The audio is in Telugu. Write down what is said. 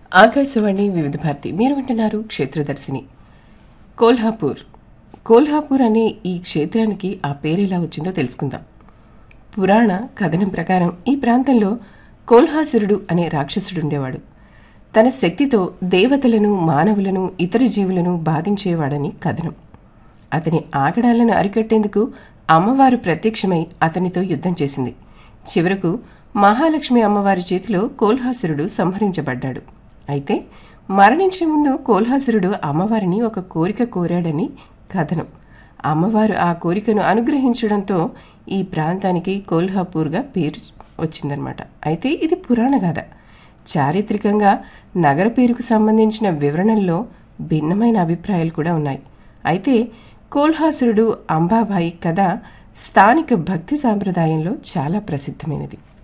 ఆకాశవాణి వివిధ భారతి మీరు వింటున్నారు క్షేత్రదర్శిని కోల్హాపూర్ కోల్హాపూర్ అనే ఈ క్షేత్రానికి ఆ పేరు ఎలా వచ్చిందో తెలుసుకుందాం పురాణ కథనం ప్రకారం ఈ ప్రాంతంలో కోల్హాసురుడు అనే రాక్షసుడు ఉండేవాడు తన శక్తితో దేవతలను మానవులను ఇతర జీవులను బాధించేవాడని కథనం అతని ఆగడాలను అరికట్టేందుకు అమ్మవారు ప్రత్యక్షమై అతనితో యుద్ధం చేసింది చివరకు మహాలక్ష్మి అమ్మవారి చేతిలో కోల్హాసురుడు సంహరించబడ్డాడు అయితే మరణించే ముందు కోల్హాసురుడు అమ్మవారిని ఒక కోరిక కోరాడని కథనం అమ్మవారు ఆ కోరికను అనుగ్రహించడంతో ఈ ప్రాంతానికి కోల్హాపూర్గా పేరు వచ్చిందనమాట అయితే ఇది పురాణ గాథ చారిత్రకంగా నగర పేరుకు సంబంధించిన వివరణల్లో భిన్నమైన అభిప్రాయాలు కూడా ఉన్నాయి అయితే కోల్హాసురుడు అంబాబాయి కథ స్థానిక భక్తి సాంప్రదాయంలో చాలా ప్రసిద్ధమైనది